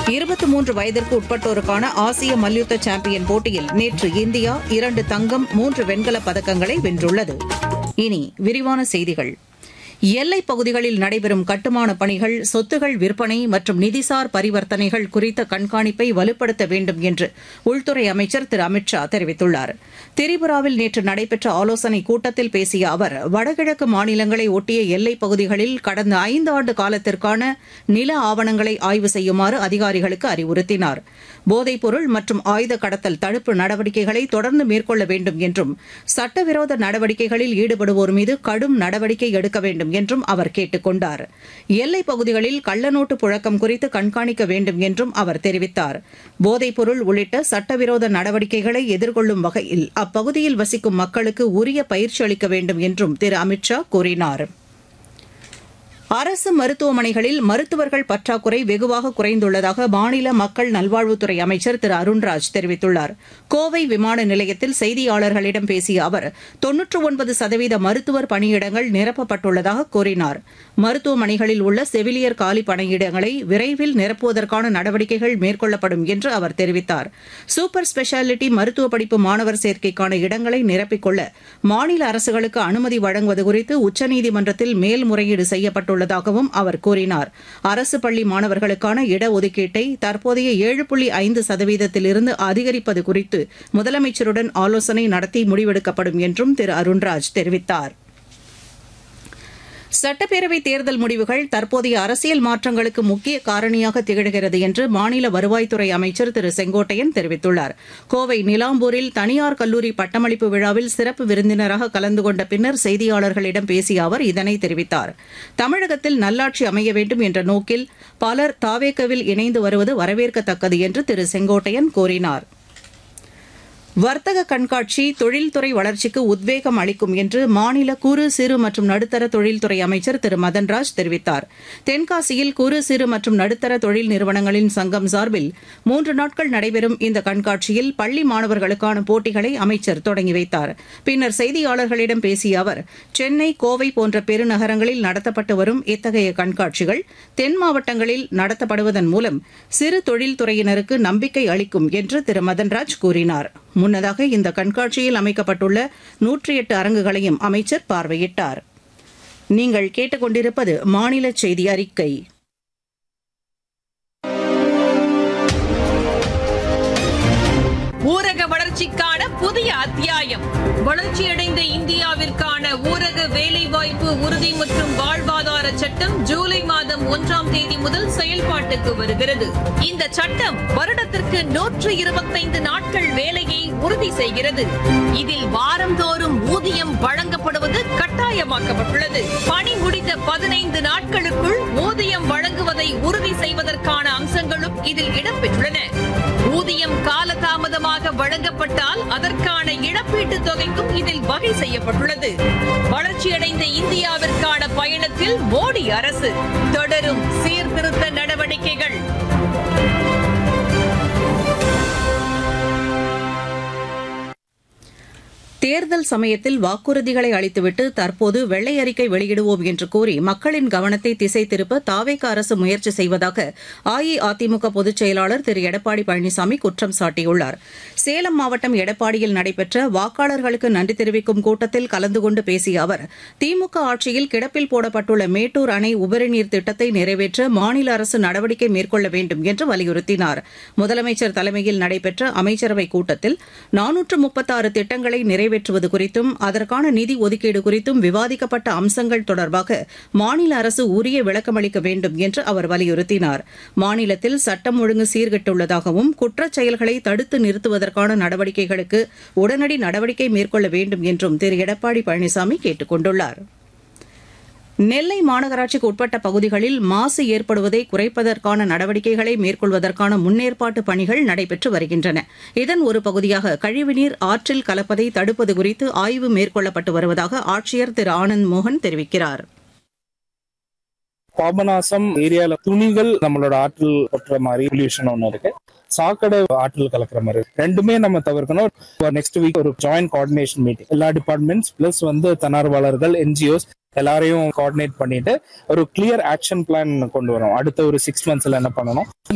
இருபத்தி மூன்று வயதிற்கு உட்பட்டோருக்கான ஆசிய மல்யுத்த சாம்பியன் போட்டியில் நேற்று இந்தியா இரண்டு தங்கம் மூன்று வெண்கலப் பதக்கங்களை வென்றுள்ளது இனி விரிவான செய்திகள் எல்லைப் பகுதிகளில் நடைபெறும் கட்டுமான பணிகள் சொத்துகள் விற்பனை மற்றும் நிதிசார் பரிவர்த்தனைகள் குறித்த கண்காணிப்பை வலுப்படுத்த வேண்டும் என்று உள்துறை அமைச்சர் திரு அமித் ஷா தெரிவித்துள்ளார் திரிபுராவில் நேற்று நடைபெற்ற ஆலோசனைக் கூட்டத்தில் பேசிய அவர் வடகிழக்கு மாநிலங்களை ஒட்டிய எல்லைப் பகுதிகளில் கடந்த ஐந்து ஆண்டு காலத்திற்கான நில ஆவணங்களை ஆய்வு செய்யுமாறு அதிகாரிகளுக்கு அறிவுறுத்தினார் போதைப்பொருள் மற்றும் ஆயுத கடத்தல் தடுப்பு நடவடிக்கைகளை தொடர்ந்து மேற்கொள்ள வேண்டும் என்றும் சட்டவிரோத நடவடிக்கைகளில் ஈடுபடுவோர் மீது கடும் நடவடிக்கை எடுக்க வேண்டும் என்றும் அவர் கேட்டுக் கொண்டார் எல்லைப் பகுதிகளில் கள்ளநோட்டு புழக்கம் குறித்து கண்காணிக்க வேண்டும் என்றும் அவர் தெரிவித்தார் போதைப்பொருள் உள்ளிட்ட சட்டவிரோத நடவடிக்கைகளை எதிர்கொள்ளும் வகையில் அப்பகுதியில் வசிக்கும் மக்களுக்கு உரிய பயிற்சி அளிக்க வேண்டும் என்றும் திரு அமித் ஷா கூறினார் அரசு மருத்துவமனைகளில் மருத்துவர்கள் பற்றாக்குறை வெகுவாக குறைந்துள்ளதாக மாநில மக்கள் நல்வாழ்வுத்துறை அமைச்சர் திரு அருண்ராஜ் தெரிவித்துள்ளார் கோவை விமான நிலையத்தில் செய்தியாளர்களிடம் பேசிய அவர் தொன்னூற்று ஒன்பது சதவீத மருத்துவர் பணியிடங்கள் நிரப்பப்பட்டுள்ளதாக கூறினார் மருத்துவமனைகளில் உள்ள செவிலியர் காலி பணியிடங்களை விரைவில் நிரப்புவதற்கான நடவடிக்கைகள் மேற்கொள்ளப்படும் என்று அவர் தெரிவித்தார் சூப்பர் ஸ்பெஷாலிட்டி மருத்துவ படிப்பு மாணவர் சேர்க்கைக்கான இடங்களை நிரப்பிக்கொள்ள மாநில அரசுகளுக்கு அனுமதி வழங்குவது குறித்து உச்சநீதிமன்றத்தில் மேல்முறையீடு செய்யப்பட்டுள்ளது உள்ளதாகவும் அவர் கூறினார் அரசு பள்ளி மாணவர்களுக்கான இடஒதுக்கீட்டை தற்போதைய ஏழு புள்ளி ஐந்து சதவீதத்திலிருந்து அதிகரிப்பது குறித்து முதலமைச்சருடன் ஆலோசனை நடத்தி முடிவெடுக்கப்படும் என்றும் திரு அருண்ராஜ் தெரிவித்தார் சட்டப்பேரவை தேர்தல் முடிவுகள் தற்போதைய அரசியல் மாற்றங்களுக்கு முக்கிய காரணியாக திகழ்கிறது என்று மாநில வருவாய்த்துறை அமைச்சர் திரு செங்கோட்டையன் தெரிவித்துள்ளார் கோவை நிலாம்பூரில் தனியார் கல்லூரி பட்டமளிப்பு விழாவில் சிறப்பு விருந்தினராக கலந்து கொண்ட பின்னர் செய்தியாளர்களிடம் பேசிய அவர் இதனை தெரிவித்தார் தமிழகத்தில் நல்லாட்சி அமைய வேண்டும் என்ற நோக்கில் பலர் தாவேக்கவில் இணைந்து வருவது வரவேற்கத்தக்கது என்று திரு செங்கோட்டையன் கூறினார் வர்த்தக கண்காட்சி தொழில்துறை வளர்ச்சிக்கு உத்வேகம் அளிக்கும் என்று மாநில குறு சிறு மற்றும் நடுத்தர தொழில்துறை அமைச்சர் திரு மதன்ராஜ் தெரிவித்தார் தென்காசியில் குறு சிறு மற்றும் நடுத்தர தொழில் நிறுவனங்களின் சங்கம் சார்பில் மூன்று நாட்கள் நடைபெறும் இந்த கண்காட்சியில் பள்ளி மாணவர்களுக்கான போட்டிகளை அமைச்சர் தொடங்கி வைத்தார் பின்னர் செய்தியாளர்களிடம் பேசிய அவர் சென்னை கோவை போன்ற பெருநகரங்களில் நடத்தப்பட்டு வரும் இத்தகைய கண்காட்சிகள் தென் மாவட்டங்களில் நடத்தப்படுவதன் மூலம் சிறு தொழில்துறையினருக்கு நம்பிக்கை அளிக்கும் என்று திரு மதன்ராஜ் கூறினார் முன்னதாக இந்த கண்காட்சியில் அமைக்கப்பட்டுள்ள நூற்றி எட்டு அரங்குகளையும் அமைச்சர் பார்வையிட்டார் நீங்கள் கேட்டுக்கொண்டிருப்பது மாநில செய்தி அறிக்கை ஊரக வளர்ச்சிக்கான புதிய அத்தியாயம் வளர்ச்சியடைந்த இந்தியாவிற்கான ஊரக வேலைவாய்ப்பு உறுதி மற்றும் வாழ்வாதார சட்டம் ஜூலை மாதம் ஒன்றாம் தேதி முதல் செயல்பாட்டுக்கு வருகிறது இந்த சட்டம் வருடத்திற்கு நூற்று இருபத்தைந்து நாட்கள் வேலையை உறுதி செய்கிறது இதில் வாரந்தோறும் ஊதியம் வழங்கப்படுவது கட்டாயமாக்கப்பட்டுள்ளது பணி முடிந்த பதினைந்து நாட்களுக்குள் ஊதியம் வழங்குவதை உறுதி செய்வதற்கான அம்சங்களும் இதில் இடம்பெற்றுள்ளன ஊதியம் காலதாமதமாக வழங்கப்பட்டால் அதற்கான இழப்பீட்டு தொகைக்கும் இதில் வகை செய்யப்பட்டுள்ளது வளர்ச்சியடைந்த இந்தியாவிற்கான பயணத்தில் மோடி அரசு தொடரும் சீர்திருத்த நடவடிக்கைகள் தேர்தல் சமயத்தில் வாக்குறுதிகளை அளித்துவிட்டு தற்போது வெள்ளை அறிக்கை வெளியிடுவோம் என்று கூறி மக்களின் கவனத்தை திசை திருப்ப தாவேக அரசு முயற்சி செய்வதாக அஇஅதிமுக பொதுச் செயலாளர் திரு எடப்பாடி பழனிசாமி குற்றம் சாட்டியுள்ளார் சேலம் மாவட்டம் எடப்பாடியில் நடைபெற்ற வாக்காளர்களுக்கு நன்றி தெரிவிக்கும் கூட்டத்தில் கலந்து கொண்டு பேசிய அவர் திமுக ஆட்சியில் கிடப்பில் போடப்பட்டுள்ள மேட்டூர் அணை உபரிநீர் திட்டத்தை நிறைவேற்ற மாநில அரசு நடவடிக்கை மேற்கொள்ள வேண்டும் என்று வலியுறுத்தினார் முதலமைச்சர் தலைமையில் நடைபெற்ற அமைச்சரவைக் கூட்டத்தில் நானூற்று முப்பத்தாறு திட்டங்களை நிறைவேற்ற நிறைவேற்றுவது குறித்தும் அதற்கான நிதி ஒதுக்கீடு குறித்தும் விவாதிக்கப்பட்ட அம்சங்கள் தொடர்பாக மாநில அரசு உரிய விளக்கமளிக்க வேண்டும் என்று அவர் வலியுறுத்தினார் மாநிலத்தில் சட்டம் ஒழுங்கு சீர்கெட்டுள்ளதாகவும் குற்றச் செயல்களை தடுத்து நிறுத்துவதற்கான நடவடிக்கைகளுக்கு உடனடி நடவடிக்கை மேற்கொள்ள வேண்டும் என்றும் திரு எடப்பாடி பழனிசாமி கேட்டுக் கொண்டுள்ளாா் நெல்லை மாநகராட்சிக்கு உட்பட்ட பகுதிகளில் மாசு ஏற்படுவதை குறைப்பதற்கான நடவடிக்கைகளை மேற்கொள்வதற்கான முன்னேற்பாட்டு பணிகள் நடைபெற்று வருகின்றன இதன் ஒரு பகுதியாக கழிவுநீர் ஆற்றில் கலப்பதை தடுப்பது குறித்து ஆய்வு மேற்கொள்ளப்பட்டு வருவதாக ஆட்சியர் திரு ஆனந்த் மோகன் தெரிவிக்கிறார் பாபநாசம் ஏரியால துணிகள் நம்மளோட ஆற்றில் கொட்டுற மாதிரி பொல்யூஷன் ஒன்று இருக்கு சாக்கடை ஆற்றில் கலக்கிற மாதிரி இருக்கு. ரெண்டுமே நம்ம தவிர்க்கணும் நெக்ஸ்ட் வீக் ஒரு ஜாயிண்ட் கோஆர்டினேஷன் மீட்டிங் எல்லா டிபார்ட்மெண்ட்ஸ் பிளஸ் வந்து தன்னார்வலர்கள் என்ஜிஓஸ் எல்லாரையும் கோஆர்டினேட் பண்ணிட்டு ஒரு கிளியர் ஆக்ஷன் பிளான் கொண்டு வரோம் அடுத்த ஒரு சிக்ஸ் மந்த்ஸ்ல என்ன பண்ணணும்